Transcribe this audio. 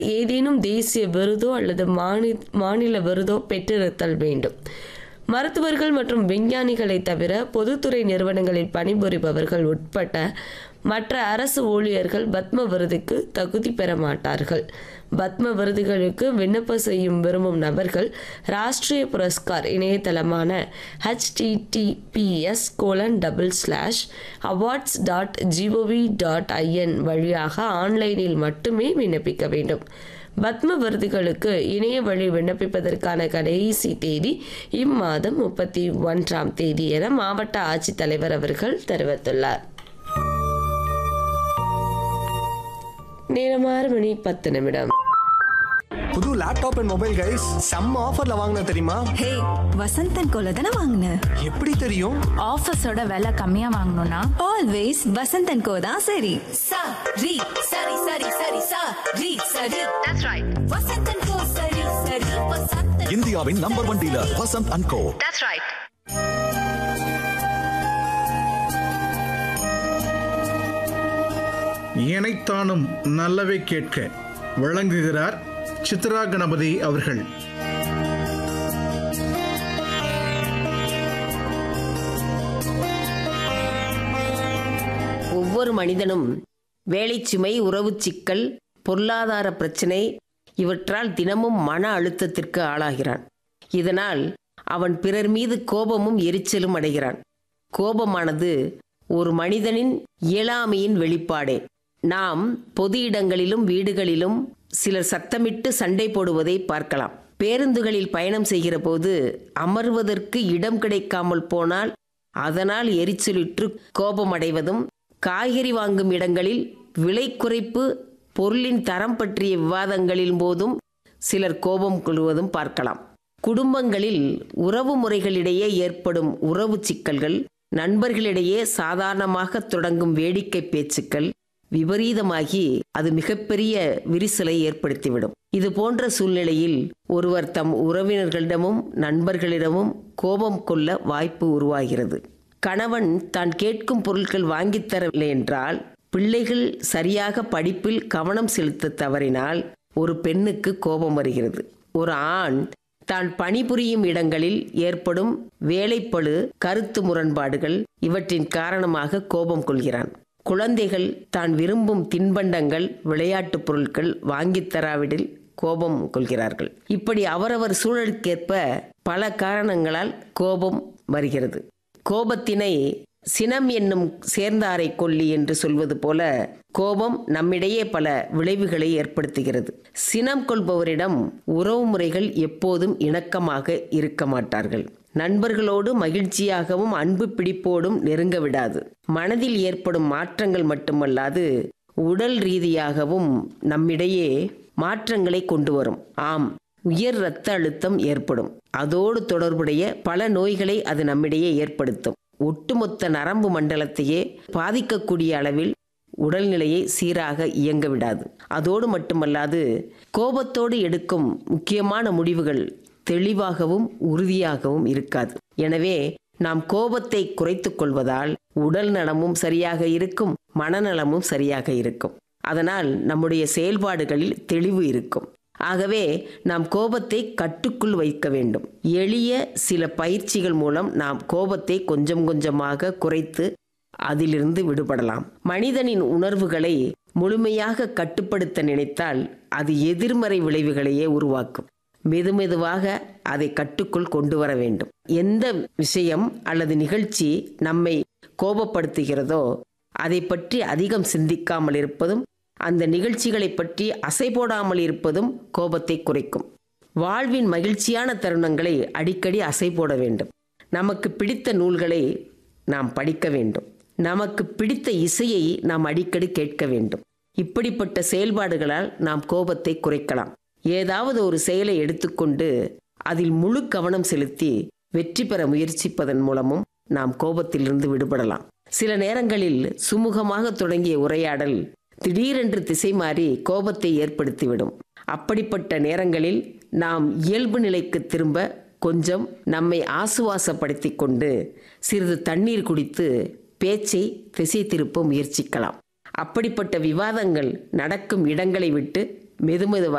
ஏதேனும் தேசிய விருதோ அல்லது மாநி மாநில விருதோ பெற்றிருத்தல் வேண்டும் மருத்துவர்கள் மற்றும் விஞ்ஞானிகளை தவிர பொதுத்துறை நிறுவனங்களில் பணிபுரிபவர்கள் உட்பட்ட மற்ற அரசு ஊழியர்கள் பத்ம விருதுக்கு தகுதி பெற மாட்டார்கள் பத்ம விருதுகளுக்கு விண்ணப்ப செய்யும் விரும்பும் நபர்கள் ராஷ்டிரிய புரஸ்கார் இணையதளமான https colon double slash awards dot GOV dot IN வழியாக ஆன்லைனில் மட்டுமே விண்ணப்பிக்க வேண்டும் பத்ம விருதுகளுக்கு இணைய வழி விண்ணப்பிப்பதற்கான கடைசி தேதி இம்மாதம் முப்பத்தி ஒன்றாம் தேதி என மாவட்ட ஆட்சித்தலைவர் அவர்கள் தெரிவித்துள்ளார் நேரம் ஆறு மணி பத்து நிமிடம் புது லேப்டாப் அண்ட் மொபைல் கைஸ் செம்ம ஆஃபர்ல வாங்கின தெரியுமா ஹே வசந்தன் கோல தானே வாங்கின எப்படி தெரியும் ஆஃபீஸோட விலை கம்மியா வாங்கணும்னா ஆல்வேஸ் வசந்தன் கோ தான் சரி sa ri sari sari sari sa ri sari that's right vasantan ko sari sari vasantan இந்தியாவின் number one dealer Vasanth and co that's right இணைத்தானும் நல்லவை கேட்க வழங்குகிறார் சித்ரா கணபதி அவர்கள் ஒவ்வொரு மனிதனும் வேலைச்சுமை உறவுச் சிக்கல் பொருளாதார பிரச்சினை இவற்றால் தினமும் மன அழுத்தத்திற்கு ஆளாகிறான் இதனால் அவன் பிறர் மீது கோபமும் எரிச்சலும் அடைகிறான் கோபமானது ஒரு மனிதனின் இயலாமையின் வெளிப்பாடே நாம் பொது இடங்களிலும் வீடுகளிலும் சிலர் சத்தமிட்டு சண்டை போடுவதை பார்க்கலாம் பேருந்துகளில் பயணம் செய்கிற போது அமர்வதற்கு இடம் கிடைக்காமல் போனால் அதனால் எரிச்சலுற்று கோபமடைவதும் காய்கறி வாங்கும் இடங்களில் விலை குறைப்பு பொருளின் தரம் பற்றிய விவாதங்களின் போதும் சிலர் கோபம் கொள்வதும் பார்க்கலாம் குடும்பங்களில் உறவு முறைகளிடையே ஏற்படும் உறவு சிக்கல்கள் நண்பர்களிடையே சாதாரணமாக தொடங்கும் வேடிக்கை பேச்சுக்கள் விபரீதமாகி அது மிகப்பெரிய விரிசலை ஏற்படுத்திவிடும் இது போன்ற சூழ்நிலையில் ஒருவர் தம் உறவினர்களிடமும் நண்பர்களிடமும் கோபம் கொள்ள வாய்ப்பு உருவாகிறது கணவன் தான் கேட்கும் பொருட்கள் வாங்கித் தரவில்லை என்றால் பிள்ளைகள் சரியாக படிப்பில் கவனம் செலுத்த தவறினால் ஒரு பெண்ணுக்கு கோபம் வருகிறது ஒரு ஆண் தான் பணிபுரியும் இடங்களில் ஏற்படும் வேலைப்பளு கருத்து முரண்பாடுகள் இவற்றின் காரணமாக கோபம் கொள்கிறான் குழந்தைகள் தான் விரும்பும் தின்பண்டங்கள் விளையாட்டுப் பொருட்கள் வாங்கித் தராவிடில் கோபம் கொள்கிறார்கள் இப்படி அவரவர் சூழலுக்கேற்ப பல காரணங்களால் கோபம் வருகிறது கோபத்தினை சினம் என்னும் சேர்ந்தாரை கொல்லி என்று சொல்வது போல கோபம் நம்மிடையே பல விளைவுகளை ஏற்படுத்துகிறது சினம் கொள்பவரிடம் உறவுமுறைகள் எப்போதும் இணக்கமாக இருக்க மாட்டார்கள் நண்பர்களோடு மகிழ்ச்சியாகவும் அன்பு பிடிப்போடும் நெருங்க விடாது மனதில் ஏற்படும் மாற்றங்கள் மட்டுமல்லாது உடல் ரீதியாகவும் நம்மிடையே மாற்றங்களை கொண்டு வரும் ஆம் உயர் இரத்த அழுத்தம் ஏற்படும் அதோடு தொடர்புடைய பல நோய்களை அது நம்மிடையே ஏற்படுத்தும் ஒட்டுமொத்த நரம்பு மண்டலத்தையே பாதிக்கக்கூடிய அளவில் உடல்நிலையை சீராக இயங்க விடாது அதோடு மட்டுமல்லாது கோபத்தோடு எடுக்கும் முக்கியமான முடிவுகள் தெளிவாகவும் உறுதியாகவும் இருக்காது எனவே நாம் கோபத்தை குறைத்துக் கொள்வதால் உடல் நலமும் சரியாக இருக்கும் மனநலமும் சரியாக இருக்கும் அதனால் நம்முடைய செயல்பாடுகளில் தெளிவு இருக்கும் ஆகவே நாம் கோபத்தை கட்டுக்குள் வைக்க வேண்டும் எளிய சில பயிற்சிகள் மூலம் நாம் கோபத்தை கொஞ்சம் கொஞ்சமாக குறைத்து அதிலிருந்து விடுபடலாம் மனிதனின் உணர்வுகளை முழுமையாக கட்டுப்படுத்த நினைத்தால் அது எதிர்மறை விளைவுகளையே உருவாக்கும் மெதுமெதுவாக அதை கட்டுக்குள் கொண்டு வர வேண்டும் எந்த விஷயம் அல்லது நிகழ்ச்சி நம்மை கோபப்படுத்துகிறதோ அதை பற்றி அதிகம் சிந்திக்காமல் இருப்பதும் அந்த நிகழ்ச்சிகளை பற்றி அசை போடாமல் இருப்பதும் கோபத்தை குறைக்கும் வாழ்வின் மகிழ்ச்சியான தருணங்களை அடிக்கடி அசை போட வேண்டும் நமக்கு பிடித்த நூல்களை நாம் படிக்க வேண்டும் நமக்கு பிடித்த இசையை நாம் அடிக்கடி கேட்க வேண்டும் இப்படிப்பட்ட செயல்பாடுகளால் நாம் கோபத்தை குறைக்கலாம் ஏதாவது ஒரு செயலை எடுத்துக்கொண்டு அதில் முழு கவனம் செலுத்தி வெற்றி பெற முயற்சிப்பதன் மூலமும் நாம் கோபத்திலிருந்து விடுபடலாம் சில நேரங்களில் சுமூகமாக தொடங்கிய உரையாடல் திடீரென்று திசை மாறி கோபத்தை ஏற்படுத்திவிடும் அப்படிப்பட்ட நேரங்களில் நாம் இயல்பு நிலைக்கு திரும்ப கொஞ்சம் நம்மை ஆசுவாசப்படுத்திக் கொண்டு சிறிது தண்ணீர் குடித்து பேச்சை திசை திருப்ப முயற்சிக்கலாம் அப்படிப்பட்ட விவாதங்கள் நடக்கும் இடங்களை விட்டு மெதுமெதுவாக